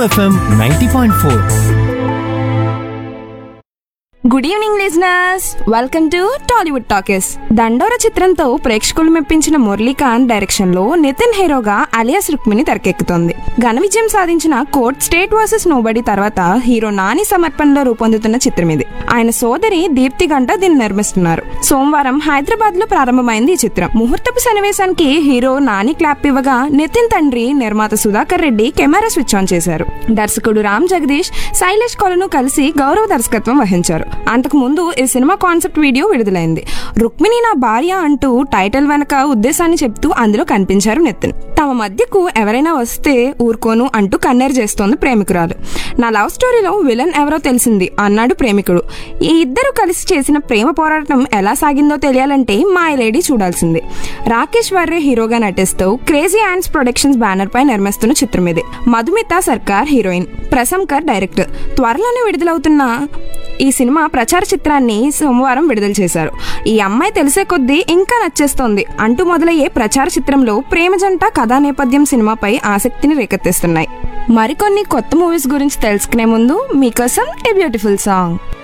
FM ninety point four good evening listeners welcome to Tollywood talkies Dandora చిత్రంతో ప్రేక్షకులు మెప్పించిన Muralikanth direction లో నితిన్ హీరోగా అలియాస్ రుక్మిణి తెరకెక్కుతోంది ఘన విజయం సాధించిన కోర్ట్ స్టేట్ వర్సెస్ నోబడి తర్వాత హీరో నాని సమర్పణలో రూపొందుతున్న చిత్రం ఇది ఆయన సోదరి దీప్తి గంట దీన్ని నిర్మిస్తున్నారు సోమవారం హైదరాబాద్ లో ప్రారంభమైంది ఈ చిత్రం ముహూర్తపు సన్నివేశానికి హీరో నాని క్లాప్ ఇవ్వగా నితిన్ తండ్రి నిర్మాత Sudhakar Reddy camera switch on చేశారు దర్శకుడు రామ్ జగదీష్ శైలేష్ కొలను కలిసి గౌరవ దర్శకత్వం వహించారు అంతకు ముందు ఈ సినిమా కాన్సెప్ట్ వీడియో విడుదలైంది రుక్మిణి నా భార్య అంటూ టైటిల్ వెనక ఉద్దేశాన్ని చెప్తూ అందులో కనిపించారు నితిన్ తమ మధ్యకు ఎవరైనా వస్తే ఊరుకోను అంటూ కన్నెర చేస్తోంది ప్రేమికురాలు నా లవ్ స్టోరీలో విలన్ ఎవరో తెలిసింది అన్నాడు ప్రేమికుడు ఈ ఇద్దరు కలిసి చేసిన ప్రేమ పోరాటం ఎలా సాగిందో తెలియాలంటే మా లేడీ చూడాల్సింది రాకేష్ వర్రే హీరోగా నటిస్తూ క్రేజీ హ్యాండ్స్ ప్రొడక్షన్స్ బ్యానర్ పై నిర్మిస్తున్న చిత్రం ఇది మధుమిత సర్కార్ హీరోయిన్ ప్రశంకర్ డైరెక్టర్ త్వరలోనే విడుదలవుతున్న ఈ సినిమా ప్రచార చిత్రాన్ని సోమవారం విడుదల చేశారు ఈ అమ్మాయి తెలిసే కొద్దీ ఇంకా నచ్చేస్తోంది అంటూ మొదలయ్యే ప్రచార చిత్రంలో ప్రేమ జంట కథా నేపథ్యం సినిమాపై ఆసక్తిని రేకెత్తిస్తున్నాయి మరికొన్ని కొత్త మూవీస్ గురించి తెలుసుకునే ముందు మీకోసం ఏ బ్యూటిఫుల్ సాంగ్